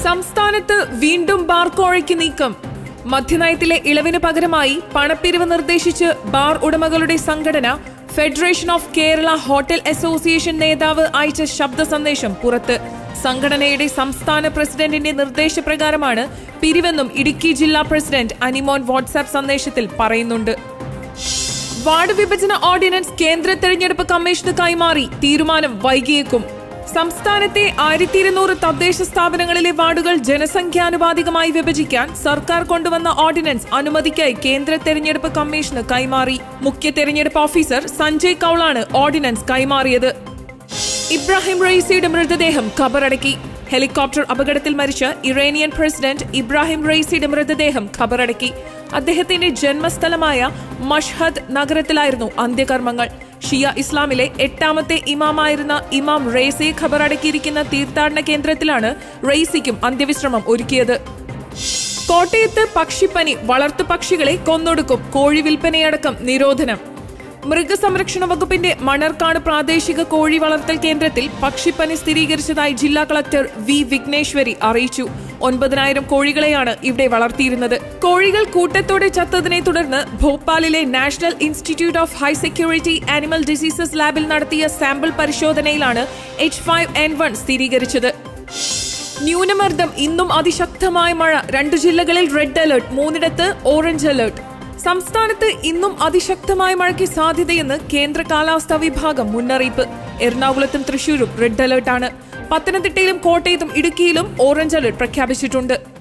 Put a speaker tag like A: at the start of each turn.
A: സംസ്ഥാനത്ത് വീണ്ടും ബാർ കോഴയ്ക്ക് നീക്കം മദ്യനയത്തിലെ ഇളവിന് പകരമായി പണപ്പിരിവ് നിർദ്ദേശിച്ച് ബാർ ഉടമകളുടെ സംഘടന federation of Kerala hotel association നേതാവ് അയച്ച ശബ്ദ സന്ദേശം പുറത്ത് സംഘടനയുടെ സംസ്ഥാന പ്രസിഡന്റിന്റെ നിർദ്ദേശപ്രകാരമാണ് പിരിവെന്നും ഇടുക്കി ജില്ലാ പ്രസിഡന്റ് അനിമോൻ വാട്സാപ്പ് സന്ദേശത്തിൽ പറയുന്നുണ്ട് വാർഡ് വിഭജന ഓർഡിനൻസ് കേന്ദ്ര തെരഞ്ഞെടുപ്പ് കമ്മീഷന് കൈമാറി തീരുമാനം വൈകിയേക്കും സംസ്ഥാനത്തെ ആയിരത്തി ഇരുന്നൂറ് തദ്ദേശ സ്ഥാപനങ്ങളിലെ വാർഡുകൾ ജനസംഖ്യാനുപാതികമായി വിഭജിക്കാൻ സർക്കാർ കൊണ്ടുവന്ന ഓർഡിനൻസ് അനുമതിക്കായി കേന്ദ്ര തെരഞ്ഞെടുപ്പ് കമ്മീഷന് കൈമാറി മുഖ്യ തെരഞ്ഞെടുപ്പ് ഓഫീസർ സഞ്ജയ് കൌളാണ് ഓർഡിനൻസ് കൈമാറിയത് ഇബ്രാഹിം റെയ്സിയുടെ മൃതദേഹം ഖബറടക്കി ഹെലികോപ്റ്റർ അപകടത്തിൽ മരിച്ച ഇറാനിയൻ പ്രസിഡന്റ് ഇബ്രാഹിം റെയ്സിയുടെ മൃതദേഹം ഖബറടക്കി അദ്ദേഹത്തിന്റെ ജന്മസ്ഥലമായ മഷ്ഹദ് നഗരത്തിലായിരുന്നു അന്ത്യകർമ്മങ്ങൾ ഷിയ ഇസ്ലാമിലെ എട്ടാമത്തെ ഇമാമായിരുന്ന ഇമാം റേസിയെ ഖബറടക്കിയിരിക്കുന്ന തീർത്ഥാടന കേന്ദ്രത്തിലാണ് റെയ്സിക്കും അന്ത്യവിശ്രമം ഒരുക്കിയത് കോട്ടയത്ത് പക്ഷിപ്പനി വളർത്തു പക്ഷികളെ കൊന്നൊടുക്കും കോഴി വിൽപ്പനയടക്കം നിരോധനം മൃഗസംരക്ഷണ വകുപ്പിന്റെ മണർക്കാട് പ്രാദേശിക കോഴി വളർത്തൽ കേന്ദ്രത്തിൽ പക്ഷിപ്പനി സ്ഥിരീകരിച്ചതായി ജില്ലാ കളക്ടർ വി വിഘ്നേശ്വരി അറിയിച്ചു ഒൻപതിനായിരം കോഴികളെയാണ് ഇവിടെ വളർത്തിയിരുന്നത് കോഴികൾ കൂട്ടത്തോടെ ചത്തതിനെ തുടർന്ന് ഭോപ്പാലിലെ national institute of high security animal diseases ലാബിൽ നടത്തിയ സാമ്പിൾ പരിശോധനയിലാണ് എച്ച് ഫൈവ് എൻ വൺ സ്ഥിരീകരിച്ചത് ന്യൂനമർദ്ദം ഇന്നും അതിശക്തമായ മഴ രണ്ട് ജില്ലകളിൽ റെഡ് അലർട്ട് മൂന്നിടത്ത് ഓറഞ്ച് അലർട്ട് സംസ്ഥാനത്ത് ഇന്നും അതിശക്തമായ മഴയ്ക്ക് സാധ്യതയെന്ന് കേന്ദ്ര കാലാവസ്ഥാ വിഭാഗം മുന്നറിയിപ്പ് എറണാകുളത്തും തൃശൂരും റെഡ് അലർട്ടാണ് പത്തനംതിട്ടയിലും കോട്ടയത്തും ഇടുക്കിയിലും ഓറഞ്ച് അലർട്ട് പ്രഖ്യാപിച്ചിട്ടുണ്ട്